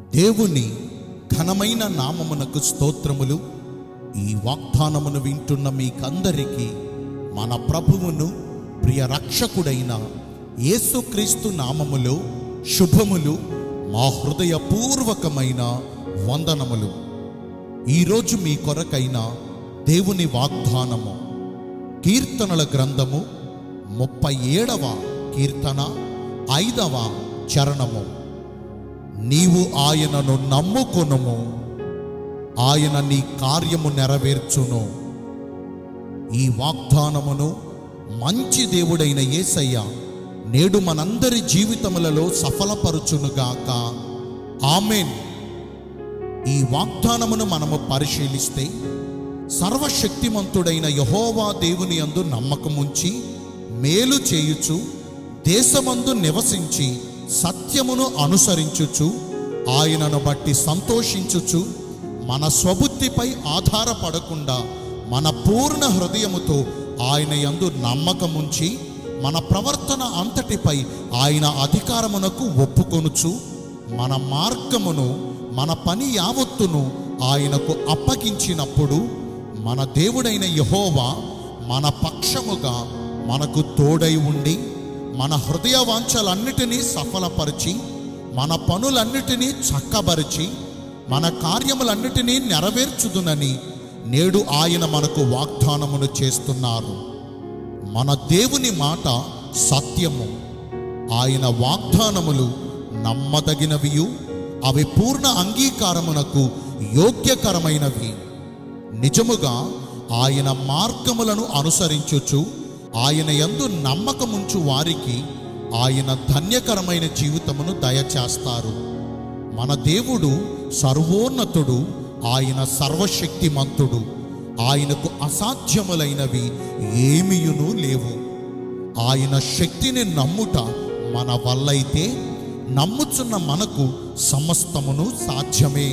దేవుని ఘనమైన నామమునకు స్తోత్రములు ఈ వాగ్దానమును వింటున్న మీకందరికీ మన ప్రభువును ప్రియ రక్షకుడైన యేసుక్రీస్తు నామములో శుభములు మా హృదయపూర్వకమైన వందనములు ఈరోజు మీ కొరకైన దేవుని వాగ్దానము కీర్తనల గ్రంథము ముప్పై ఏడవ కీర్తన ఐదవ చరణము నీవు ఆయనను నమ్ముకొనుము ఆయన నీ కార్యము నెరవేర్చును ఈ వాగ్దానమును మంచి దేవుడైన యేసయ్య నేడు మనందరి జీవితములలో సఫలపరుచునుగాక ఆమెన్ ఈ వాగ్దానమును మనము పరిశీలిస్తే సర్వశక్తిమంతుడైన యహోవా దేవుని యందు నమ్మకముంచి మేలు చేయుచు దేశమందు నివసించి సత్యమును అనుసరించుచు ఆయనను బట్టి సంతోషించుచు మన స్వబుద్ధిపై ఆధారపడకుండా మన పూర్ణ హృదయముతో ఆయన యందు నమ్మకముంచి మన ప్రవర్తన అంతటిపై ఆయన అధికారమునకు ఒప్పుకొనుచు మన మార్గమును మన పని యావత్తును ఆయనకు అప్పగించినప్పుడు మన దేవుడైన యహోవా మన పక్షముగా మనకు తోడై ఉండి మన హృదయ వాంఛలన్నిటినీ సఫలపరిచి మన పనులన్నిటినీ చక్కబరిచి మన కార్యములన్నిటినీ నెరవేర్చుదునని నేడు ఆయన మనకు వాగ్దానమును చేస్తున్నారు మన దేవుని మాట సత్యము ఆయన వాగ్దానములు నమ్మదగినవియు అవి పూర్ణ అంగీకారమునకు యోగ్యకరమైనవి నిజముగా ఆయన మార్గములను అనుసరించుచు ఆయన యందు నమ్మకముంచు వారికి ఆయన ధన్యకరమైన జీవితమును దయచేస్తారు మన దేవుడు సర్వోన్నతుడు ఆయన సర్వశక్తిమంతుడు ఆయనకు అసాధ్యములైనవి ఏమియును లేవు ఆయన శక్తిని నమ్ముట మన వల్లైతే నమ్ముచున్న మనకు సమస్తమును సాధ్యమే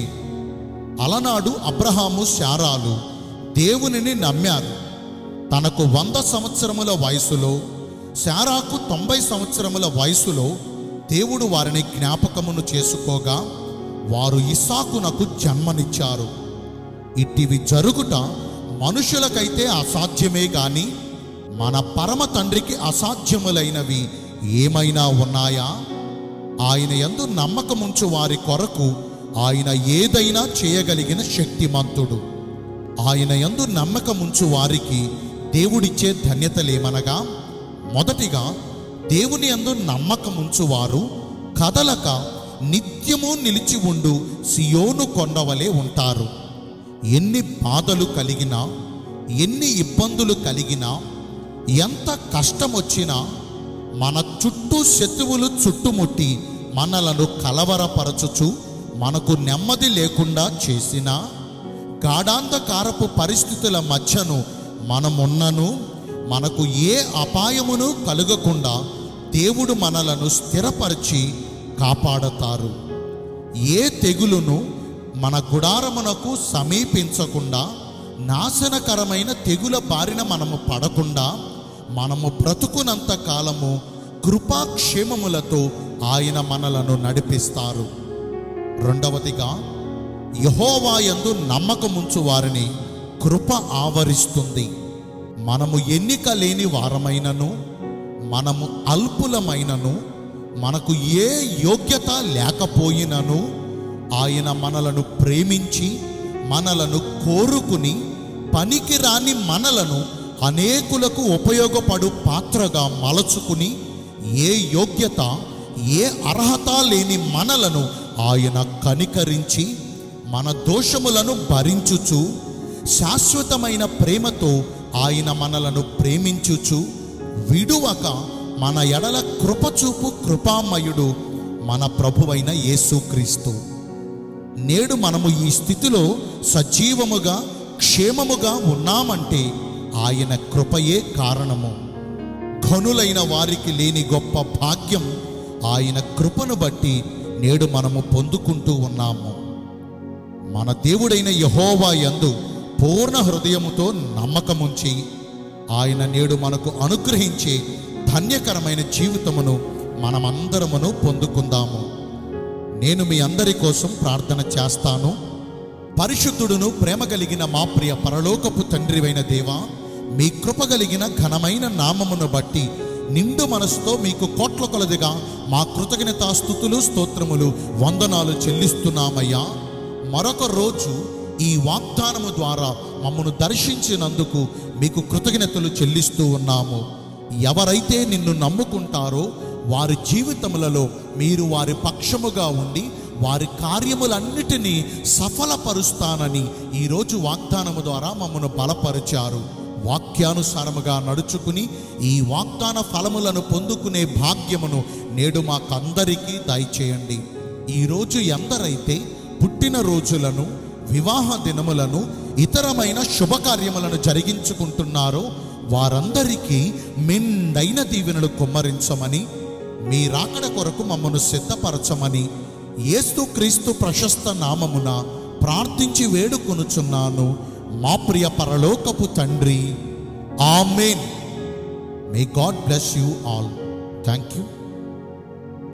అలనాడు అబ్రహాము శారాలు దేవునిని నమ్మారు తనకు వంద సంవత్సరముల వయసులో శారాకు తొంభై సంవత్సరముల వయసులో దేవుడు వారిని జ్ఞాపకమును చేసుకోగా వారు ఇసాకునకు జన్మనిచ్చారు ఇట్టివి జరుగుట మనుషులకైతే అసాధ్యమే గాని మన పరమ తండ్రికి అసాధ్యములైనవి ఏమైనా ఉన్నాయా ఆయన యందు నమ్మకముంచు వారి కొరకు ఆయన ఏదైనా చేయగలిగిన శక్తిమంతుడు ఆయన యందు నమ్మకముంచు వారికి దేవుడిచ్చే ధన్యతలేమనగా మొదటిగా దేవుని యందు నమ్మకముంచు వారు కదలక నిత్యము నిలిచి ఉండు సియోను కొండవలే ఉంటారు ఎన్ని బాధలు కలిగినా ఎన్ని ఇబ్బందులు కలిగినా ఎంత కష్టం వచ్చినా మన చుట్టూ శత్రువులు చుట్టుముట్టి మనలను కలవరపరచుచు మనకు నెమ్మది లేకుండా చేసినా గాఢాంధకారపు పరిస్థితుల మధ్యను మనమున్నను మనకు ఏ అపాయమును కలుగకుండా దేవుడు మనలను స్థిరపరిచి కాపాడతారు ఏ తెగులును మన గుడారమునకు సమీపించకుండా నాశనకరమైన తెగుల బారిన మనము పడకుండా మనము బ్రతుకునంత కాలము కృపాక్షేమములతో ఆయన మనలను నడిపిస్తారు రెండవదిగా యహోవాయందు నమ్మకముంచు వారిని కృప ఆవరిస్తుంది మనము ఎన్నిక లేని వారమైనను మనము అల్పులమైనను మనకు ఏ యోగ్యత లేకపోయినను ఆయన మనలను ప్రేమించి మనలను కోరుకుని పనికి రాని మనలను అనేకులకు ఉపయోగపడు పాత్రగా మలచుకుని ఏ యోగ్యత ఏ అర్హత లేని మనలను ఆయన కనికరించి మన దోషములను భరించుచు శాశ్వతమైన ప్రేమతో ఆయన మనలను ప్రేమించుచు విడువక మన ఎడల కృపచూపు కృపామయుడు మన ప్రభువైన యేసుక్రీస్తు నేడు మనము ఈ స్థితిలో సజీవముగా క్షేమముగా ఉన్నామంటే ఆయన కృపయే కారణము ఘనులైన వారికి లేని గొప్ప భాగ్యం ఆయన కృపను బట్టి నేడు మనము పొందుకుంటూ ఉన్నాము మన దేవుడైన యహోవా యందు పూర్ణ హృదయముతో నమ్మకముంచి ఆయన నేడు మనకు అనుగ్రహించే ధన్యకరమైన జీవితమును మనమందరమును పొందుకుందాము నేను మీ అందరి కోసం ప్రార్థన చేస్తాను పరిశుద్ధుడును ప్రేమ కలిగిన మా ప్రియ పరలోకపు తండ్రివైన దేవా మీ కృప కలిగిన ఘనమైన నామమును బట్టి నిండు మనసుతో మీకు కోట్ల కొలదిగా మా కృతజ్ఞతా స్థుతులు స్తోత్రములు వందనాలు చెల్లిస్తున్నామయ్యా మరొక రోజు ఈ వాగ్దానము ద్వారా మమ్మను దర్శించినందుకు మీకు కృతజ్ఞతలు చెల్లిస్తూ ఉన్నాము ఎవరైతే నిన్ను నమ్ముకుంటారో వారి జీవితములలో మీరు వారి పక్షముగా ఉండి వారి కార్యములన్నిటినీ సఫలపరుస్తానని ఈరోజు వాగ్దానము ద్వారా మమ్మను బలపరిచారు వాక్యానుసారముగా నడుచుకుని ఈ వాగ్దాన ఫలములను పొందుకునే భాగ్యమును నేడు మాకందరికీ దయచేయండి ఈరోజు ఎందరైతే పుట్టిన రోజులను వివాహ దినములను ఇతరమైన శుభకార్యములను జరిగించుకుంటున్నారో వారందరికీ మెండైన దీవెనలు కుమ్మరించమని మీ రాకడ కొరకు మమ్మను సిద్ధపరచమని యేసుక్రీస్తు ప్రశస్త నామమున ప్రార్థించి వేడుకొనుచున్నాను మా ప్రియ పరలోకపు తండ్రి amen may God bless you all thank you